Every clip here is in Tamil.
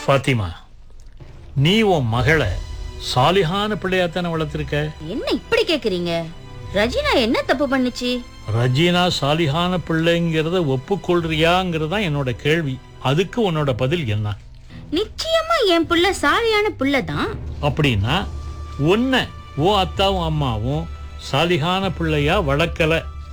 ஃபாத்திமா நீ உன் மகளை சாலிஹான பிள்ளையாத்தானே வளர்த்துருக்க என்ன இப்படி கேக்குறீங்க ரஜினா என்ன தப்பு பண்ணுச்சு ரஜீனா சாலிஹான பிள்ளைங்கிறத ஒப்புக்கொள்றியாங்கிறது தான் என்னோட கேள்வி அதுக்கு உன்னோட பதில் என்ன நிச்சயமா என் புள்ள சாலியான புள்ள தான் அப்படின்னா உன்னை ஓ அத்தாவும் அம்மாவும் சாலிஹான பிள்ளையா வளர்க்கல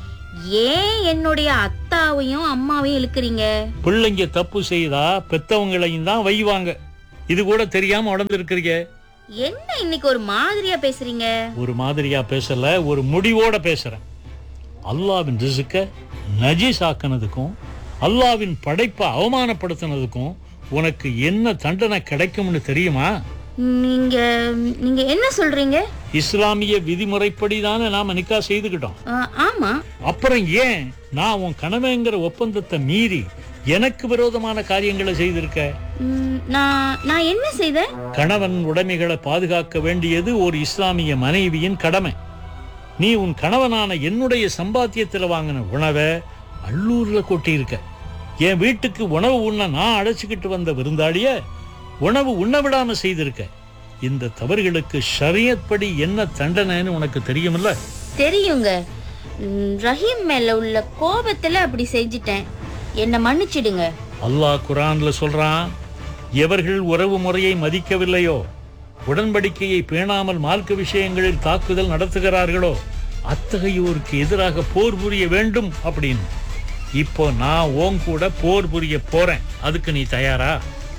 ஏன் என்னுடைய அத்தாவையும் அம்மாவையும் இழுக்கிறீங்க பிள்ளைங்க தப்பு செய்தா பெத்தவங்களையும் தான் வைவாங்க இது கூட தெரியாம உடந்திருக்கிறீங்க என்ன இன்னைக்கு ஒரு மாதிரியா பேசுறீங்க ஒரு மாதிரியா பேசல ஒரு முடிவோட பேசுறேன் அல்லாவின் ரிசுக்க நஜீஸ் ஆக்கினதுக்கும் அல்லாவின் படைப்பை அவமானப்படுத்தினதுக்கும் உனக்கு என்ன தண்டனை கிடைக்கும்னு தெரியுமா நீங்க நீங்க என்ன சொல்றீங்க இஸ்லாமிய விதிமுறைப்படி தானே நாம நிக்கா செய்துக்கிட்டோம் ஆ, ஆமா அப்புறம் ஏன் நான் உன் கனவேங்கிற ஒப்பந்தத்தை மீறி எனக்கு விரோதமான காரியங்களை செய்திருக்க ம், நான் நான் என்ன செய்தேன் கணவன் உடைமைகளை பாதுகாக்க வேண்டியது ஒரு இஸ்லாமிய மனைவியின் கடமை நீ உன் கணவனான என்னுடைய சம்பாத்தியத்துல வாங்கின உணவை அள்ளூர்ல கொட்டியிருக்க என் வீட்டுக்கு உணவு உண்ண நான் அழைச்சிக்கிட்டு வந்த விருந்தாளிய உணவு உண்ண விடாம செய்திருக்க இந்த தவறுகளுக்கு ஷரியத் படி என்ன தண்டனைன்னு உனக்கு தெரியுமில்ல தெரியுங்க ம், ரஹீம் மேல உள்ள கோபத்துல அப்படி செஞ்சிட்டேன் என்ன மன்னிச்சிடுங்க அல்லாஹ் குரான்ல சொல்றான் எவர்கள் உறவு முறையை மதிக்கவில்லையோ உடன்படிக்கையை பேணாமல் மார்க்க விஷயங்களில் தாக்குதல் நடத்துகிறார்களோ அத்தகையோருக்கு எதிராக போர் புரிய வேண்டும் அப்படின்னு இப்போ நான் உன் கூட போர் புரிய போறேன் அதுக்கு நீ தயாரா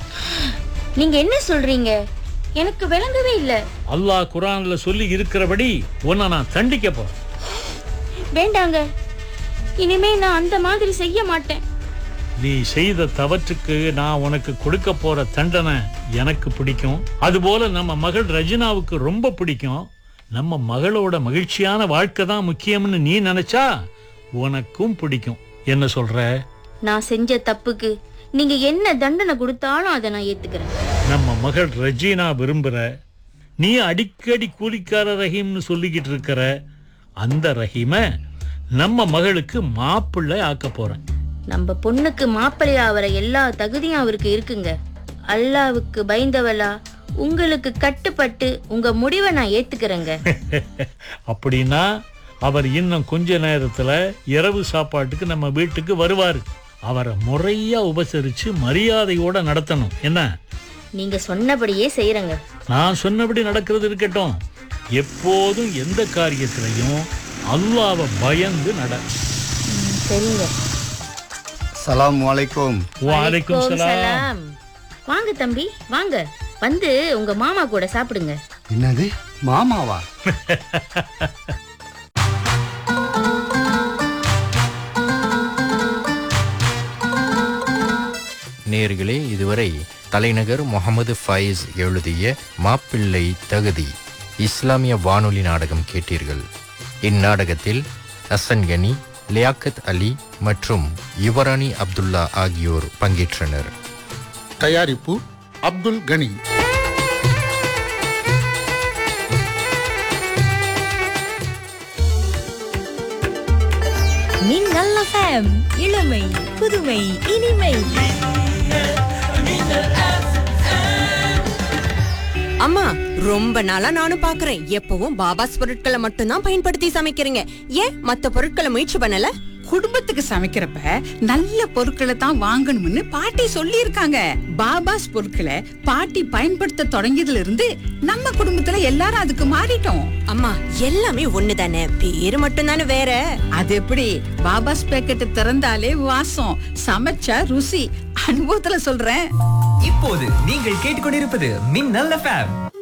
நீங்க என்ன சொல்றீங்க எனக்கு விளங்கவே இல்ல அல்லாஹ் குரான்ல சொல்லி இருக்கிறபடி உன்னை நான் தண்டிக்க போறேன் வேண்டாங்க இனிமே நான் அந்த மாதிரி செய்ய மாட்டேன் நீ செய்த தவற்றுக்கு நான் உனக்கு கொடுக்க போற தண்டனை எனக்கு பிடிக்கும் அதுபோல நம்ம மகள் ரஜினாவுக்கு ரொம்ப பிடிக்கும் நம்ம மகளோட மகிழ்ச்சியான வாழ்க்கை தான் முக்கியம்னு நீ நினைச்சா உனக்கும் பிடிக்கும் என்ன சொல்ற நான் செஞ்ச தப்புக்கு நீங்க என்ன தண்டனை கொடுத்தாலும் அதை நான் ஏத்துக்கிறேன் நம்ம மகள் ரஜினா விரும்புற நீ அடிக்கடி கூலிக்கார ரஹீம்னு சொல்லிக்கிட்டு இருக்கிற அந்த ரஹீம நம்ம மகளுக்கு மாப்பிள்ளை ஆக்க போறேன் நம்ம பொண்ணுக்கு மாப்பிள்ளை ஆவற எல்லா தகுதியும் அவருக்கு இருக்குங்க அல்லாவுக்கு பயந்தவளா உங்களுக்கு கட்டுப்பட்டு உங்க முடிவை நான் ஏத்துக்கிறேங்க அப்படின்னா அவர் இன்னும் கொஞ்ச நேரத்துல இரவு சாப்பாட்டுக்கு நம்ம வீட்டுக்கு வருவாரு அவரை முறையா உபசரிச்சு மரியாதையோட நடத்தணும் என்ன நீங்க சொன்னபடியே செய்யறங்க நான் சொன்னபடி நடக்கிறது இருக்கட்டும் எப்போதும் எந்த காரியத்திலையும் அல்லாவை பயந்து நட சரிங்க சலாம் வலைக்கும் வாலைக்கும் சலாம் சலாம். வாங்க தம்பி வாங்க வந்து உங்க மாமா கூட சாப்பிடுங்க என்னது மாமாவா நேர்களே இதுவரை தலைநகர் முகமது ஃபைஸ் எழுதிய மாப்பிள்ளை தகுதி இஸ்லாமிய வானொலி நாடகம் கேட்டீர்கள் இந்நாடகத்தில் ஹசன் கனி லியாக்கத் அலி மற்றும் யுவராணி அப்துல்லா ஆகியோர் பங்கேற்றனர் தயாரிப்பு அப்துல் கனி மின்னல் எஃப்எம் இளமை புதுமை இனிமை அம்மா ரொம்ப நாளா நானும் பாக்குறேன் எப்பவும் பாபாஸ் பொருட்களை மட்டும்தான் பயன்படுத்தி சமைக்கிறீங்க ஏன் மத்த பொருட்களை முயற்சி பண்ணல குடும்பத்துக்கு சமைக்கிறப்ப நல்ல பொருட்களை தான் வாங்கணும்னு பாட்டி சொல்லியிருக்காங்க பாபாஸ் பொருட்களை பாட்டி பயன்படுத்த தொடங்கியதுல இருந்து நம்ம குடும்பத்துல எல்லாரும் அதுக்கு மாறிட்டோம் அம்மா எல்லாமே ஒண்ணுதானே பேரு மட்டும்தானே வேற அது எப்படி பாபாஸ் பேக்கெட் திறந்தாலே வாசம் சமைச்சா ருசி அனுபவத்துல சொல்றேன் இப்போது நீங்கள் கேட்டுக்கொண்டிருப்பது மின்னல் எஃப்எம்